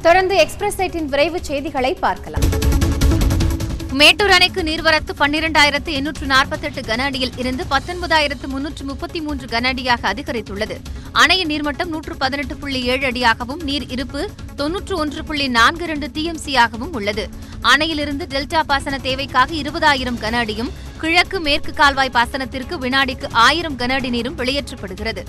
தொடர்ந்து எக்ஸ்பிரஸ் சைட்டின் விரைவு செய்திகளை பார்க்கலாம் மேட்டூர் அணைக்கு நீர்வரத்து பன்னிரண்டாயிரத்து எண்ணூற்று நாற்பத்தெட்டு கன அடியில் இருந்து பத்தொன்பதாயிரத்து முன்னூற்று முப்பத்தி மூன்று கன அடியாக அதிகரித்துள்ளது அணையின் நீர்மட்டம் நூற்று பதினெட்டு புள்ளி ஏழு அடியாகவும் நீர் இருப்பு தொன்னூற்று ஒன்று புள்ளி நான்கு இரண்டு டிஎம்சியாகவும் உள்ளது அணையிலிருந்து டெல்டா பாசன தேவைக்காக இருபதாயிரம் கன அடியும் கிழக்கு மேற்கு கால்வாய் பாசனத்திற்கு வினாடிக்கு ஆயிரம் கன அடி நீரும் வெளியேற்றப்படுகிறது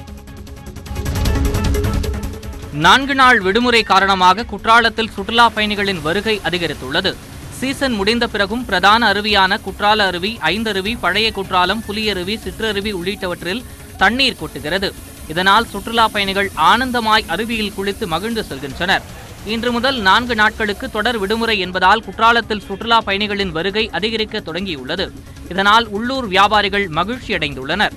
நான்கு நாள் விடுமுறை காரணமாக குற்றாலத்தில் சுற்றுலா பயணிகளின் வருகை அதிகரித்துள்ளது சீசன் முடிந்த பிறகும் பிரதான அருவியான குற்றால அருவி ஐந்தருவி பழைய குற்றாலம் புலியருவி சிற்றருவி உள்ளிட்டவற்றில் தண்ணீர் கொட்டுகிறது இதனால் சுற்றுலா பயணிகள் ஆனந்தமாய் அருவியில் குளித்து மகிழ்ந்து செல்கின்றனர் இன்று முதல் நான்கு நாட்களுக்கு தொடர் விடுமுறை என்பதால் குற்றாலத்தில் சுற்றுலா பயணிகளின் வருகை அதிகரிக்க தொடங்கியுள்ளது இதனால் உள்ளூர் வியாபாரிகள் மகிழ்ச்சியடைந்துள்ளனர்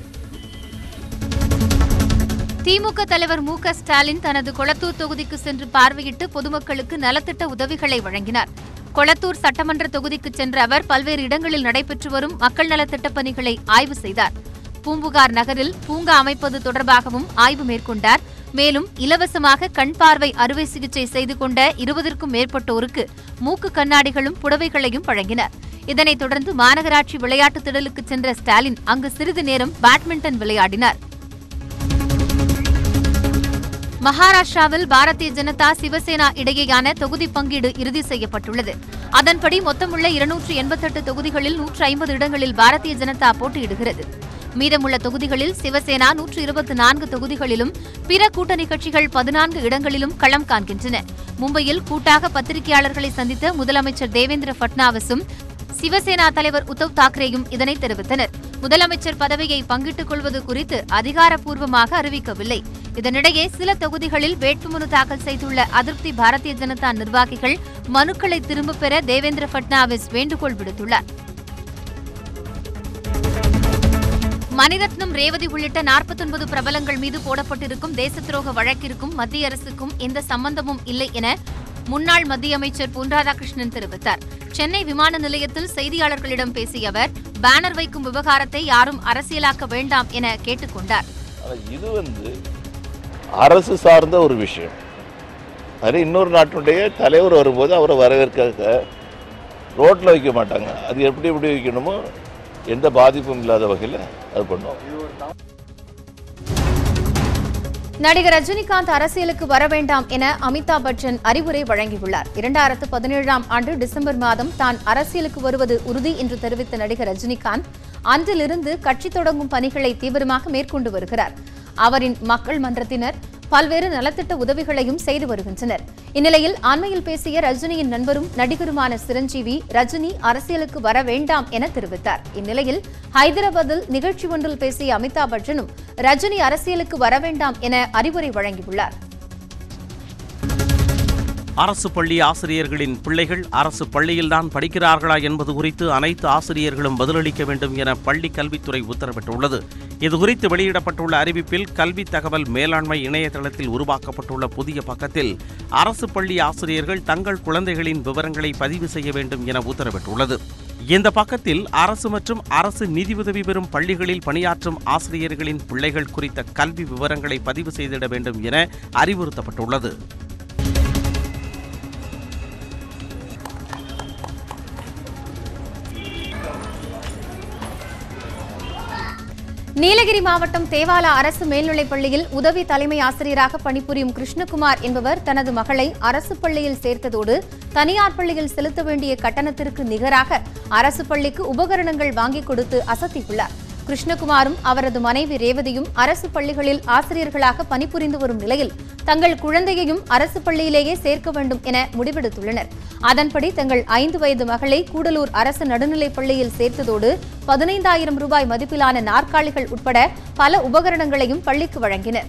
திமுக தலைவர் மு க ஸ்டாலின் தனது கொளத்தூர் தொகுதிக்கு சென்று பார்வையிட்டு பொதுமக்களுக்கு நலத்திட்ட உதவிகளை வழங்கினார் கொளத்தூர் சட்டமன்ற தொகுதிக்கு சென்ற அவர் பல்வேறு இடங்களில் நடைபெற்று வரும் மக்கள் நலத்திட்டப் பணிகளை ஆய்வு செய்தார் பூம்புகார் நகரில் பூங்கா அமைப்பது தொடர்பாகவும் ஆய்வு மேற்கொண்டார் மேலும் இலவசமாக கண் பார்வை அறுவை சிகிச்சை செய்து கொண்ட இருபதற்கும் மேற்பட்டோருக்கு மூக்கு கண்ணாடிகளும் புடவைகளையும் வழங்கினார் இதனைத் தொடர்ந்து மாநகராட்சி விளையாட்டு திடலுக்கு சென்ற ஸ்டாலின் அங்கு சிறிது நேரம் பேட்மிண்டன் விளையாடினார் மகாராஷ்டிராவில் பாரதிய ஜனதா சிவசேனா இடையேயான தொகுதி பங்கீடு இறுதி செய்யப்பட்டுள்ளது அதன்படி மொத்தமுள்ள இருநூற்று எண்பத்தெட்டு தொகுதிகளில் நூற்று ஐம்பது இடங்களில் பாரதிய ஜனதா போட்டியிடுகிறது மீதமுள்ள தொகுதிகளில் சிவசேனா நூற்று இருபத்தி நான்கு தொகுதிகளிலும் பிற கூட்டணி கட்சிகள் பதினான்கு இடங்களிலும் களம் காண்கின்றன மும்பையில் கூட்டாக பத்திரிகையாளர்களை சந்தித்த முதலமைச்சர் தேவேந்திர பட்னாவிஸும் சிவசேனா தலைவர் உத்தவ் தாக்கரேயும் இதனை தெரிவித்தனர் முதலமைச்சர் பதவியை பங்கிட்டுக் கொள்வது குறித்து அதிகாரப்பூர்வமாக அறிவிக்கவில்லை இதனிடையே சில தொகுதிகளில் வேட்புமனு தாக்கல் செய்துள்ள அதிருப்தி பாரதிய ஜனதா நிர்வாகிகள் மனுக்களை திரும்பப் பெற தேவேந்திர பட்னாவிஸ் வேண்டுகோள் விடுத்துள்ளார் மணிரத்னம் ரேவதி உள்ளிட்ட 49 பிரபலங்கள் மீது போடப்பட்டிருக்கும் தேச துரோக வழக்கிற்கும் மத்திய அரசுக்கும் எந்த சம்பந்தமும் இல்லை என முன்னாள் மத்திய அமைச்சர் பொன் ராதாகிருஷ்ணன் தெரிவித்தார் சென்னை விமான நிலையத்தில் செய்தியாளர்களிடம் பேசிய அவர் பேனர் வைக்கும் விவகாரத்தை யாரும் அரசியலாக்க வேண்டாம் என கேட்டுக் கொண்டார் ஆனா இது வந்து அரசு சார்ந்த ஒரு விஷயம் அது இன்னொரு நாட்டினுடைய தலைவர் வரும்போது அவரை வரவேற்க ரோட்டில் வைக்க மாட்டாங்க அது எப்படி எப்படி வைக்கணுமோ எந்த பாதிப்பும் இல்லாத வகையில் அது பண்ணுவோம் நடிகர் ரஜினிகாந்த் அரசியலுக்கு வர வேண்டாம் என அமிதாப் பச்சன் அறிவுரை வழங்கியுள்ளார் இரண்டாயிரத்து பதினேழாம் ஆண்டு டிசம்பர் மாதம் தான் அரசியலுக்கு வருவது உறுதி என்று தெரிவித்த நடிகர் ரஜினிகாந்த் அன்றிலிருந்து கட்சி தொடங்கும் பணிகளை தீவிரமாக மேற்கொண்டு வருகிறார் அவரின் மக்கள் மன்றத்தினர் பல்வேறு நலத்திட்ட உதவிகளையும் செய்து வருகின்றனர் இந்நிலையில் அண்மையில் பேசிய ரஜினியின் நண்பரும் நடிகருமான சிரஞ்சீவி ரஜினி அரசியலுக்கு வர வேண்டாம் என தெரிவித்தார் இந்நிலையில் ஹைதராபாத்தில் நிகழ்ச்சி ஒன்றில் பேசிய அமிதாப் பச்சனும் ரஜினி அரசியலுக்கு வர வேண்டாம் என அறிவுரை வழங்கியுள்ளார் அரசு பள்ளி ஆசிரியர்களின் பிள்ளைகள் அரசு பள்ளியில்தான் படிக்கிறார்களா என்பது குறித்து அனைத்து ஆசிரியர்களும் பதிலளிக்க வேண்டும் என பள்ளி கல்வித்துறை உத்தரவிட்டுள்ளது இதுகுறித்து வெளியிடப்பட்டுள்ள அறிவிப்பில் கல்வி தகவல் மேலாண்மை இணையதளத்தில் உருவாக்கப்பட்டுள்ள புதிய பக்கத்தில் அரசு பள்ளி ஆசிரியர்கள் தங்கள் குழந்தைகளின் விவரங்களை பதிவு செய்ய வேண்டும் என உத்தரவிட்டுள்ளது இந்த பக்கத்தில் அரசு மற்றும் அரசு நிதியுதவி பெறும் பள்ளிகளில் பணியாற்றும் ஆசிரியர்களின் பிள்ளைகள் குறித்த கல்வி விவரங்களை பதிவு செய்திட வேண்டும் என அறிவுறுத்தப்பட்டுள்ளது நீலகிரி மாவட்டம் தேவாலா அரசு மேல்நிலைப் பள்ளியில் உதவி தலைமை ஆசிரியராக பணிபுரியும் கிருஷ்ணகுமார் என்பவர் தனது மகளை அரசு பள்ளியில் சேர்த்ததோடு தனியார் பள்ளியில் செலுத்த வேண்டிய கட்டணத்திற்கு நிகராக அரசு பள்ளிக்கு உபகரணங்கள் வாங்கிக் கொடுத்து அசத்தியுள்ளார் கிருஷ்ணகுமாரும் அவரது மனைவி ரேவதியும் அரசு பள்ளிகளில் ஆசிரியர்களாக பணிபுரிந்து வரும் நிலையில் தங்கள் குழந்தையையும் அரசு பள்ளியிலேயே சேர்க்க வேண்டும் என முடிவெடுத்துள்ளனர் அதன்படி தங்கள் ஐந்து வயது மகளை கூடலூர் அரசு நடுநிலைப் பள்ளியில் சேர்த்ததோடு பதினைந்தாயிரம் ரூபாய் மதிப்பிலான நாற்காலிகள் உட்பட பல உபகரணங்களையும் பள்ளிக்கு வழங்கினர்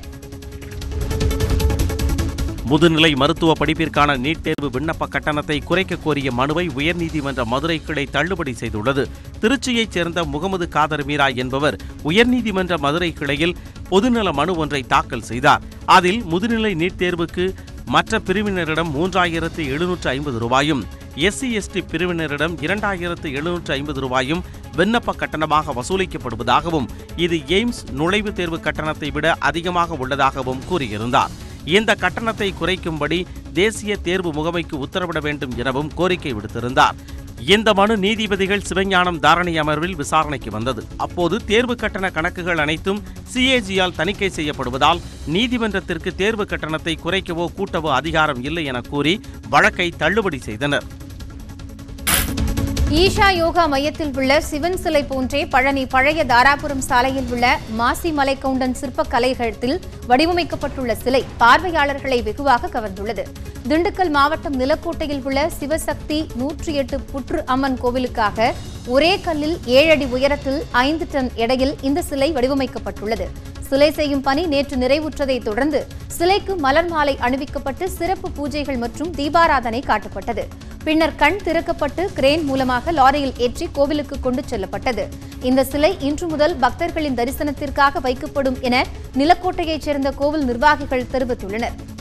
முதுநிலை மருத்துவ படிப்பிற்கான நீட் தேர்வு விண்ணப்ப கட்டணத்தை குறைக்க கோரிய மனுவை உயர்நீதிமன்ற மதுரை கிளை தள்ளுபடி செய்துள்ளது திருச்சியைச் சேர்ந்த முகமது காதர் மீரா என்பவர் உயர்நீதிமன்ற மதுரை கிளையில் பொதுநல மனு ஒன்றை தாக்கல் செய்தார் அதில் முதுநிலை நீட் தேர்வுக்கு மற்ற பிரிவினரிடம் மூன்றாயிரத்து எழுநூற்று ஐம்பது ரூபாயும் எஸ்சி எஸ்டி பிரிவினரிடம் இரண்டாயிரத்து எழுநூற்று ஐம்பது ரூபாயும் விண்ணப்ப கட்டணமாக வசூலிக்கப்படுவதாகவும் இது எய்ம்ஸ் நுழைவுத் தேர்வு கட்டணத்தை விட அதிகமாக உள்ளதாகவும் கூறியிருந்தார் இந்த கட்டணத்தை குறைக்கும்படி தேசிய தேர்வு முகமைக்கு உத்தரவிட வேண்டும் எனவும் கோரிக்கை விடுத்திருந்தார் இந்த மனு நீதிபதிகள் சிவஞானம் தாரணி அமர்வில் விசாரணைக்கு வந்தது அப்போது தேர்வு கட்டண கணக்குகள் அனைத்தும் சிஏஜியால் தணிக்கை செய்யப்படுவதால் நீதிமன்றத்திற்கு தேர்வு கட்டணத்தை குறைக்கவோ கூட்டவோ அதிகாரம் இல்லை என கூறி வழக்கை தள்ளுபடி செய்தனர் ஈஷா யோகா மையத்தில் உள்ள சிவன் சிலை போன்றே பழனி பழைய தாராபுரம் சாலையில் உள்ள மாசி மலைக்கவுண்டன் சிற்பக் கலைகளத்தில் வடிவமைக்கப்பட்டுள்ள சிலை பார்வையாளர்களை வெகுவாக கவர்ந்துள்ளது திண்டுக்கல் மாவட்டம் நிலக்கோட்டையில் உள்ள சிவசக்தி நூற்றி எட்டு புற்று அம்மன் கோவிலுக்காக ஒரே கல்லில் ஏழடி உயரத்தில் ஐந்து டன் எடையில் இந்த சிலை வடிவமைக்கப்பட்டுள்ளது சிலை செய்யும் பணி நேற்று நிறைவுற்றதை தொடர்ந்து சிலைக்கு மலர் மாலை அணிவிக்கப்பட்டு சிறப்பு பூஜைகள் மற்றும் தீபாராதனை காட்டப்பட்டது பின்னர் கண் திறக்கப்பட்டு கிரேன் மூலமாக லாரியில் ஏற்றி கோவிலுக்கு கொண்டு செல்லப்பட்டது இந்த சிலை இன்று முதல் பக்தர்களின் தரிசனத்திற்காக வைக்கப்படும் என நிலக்கோட்டையைச் சேர்ந்த கோவில் நிர்வாகிகள் தெரிவித்துள்ளனர்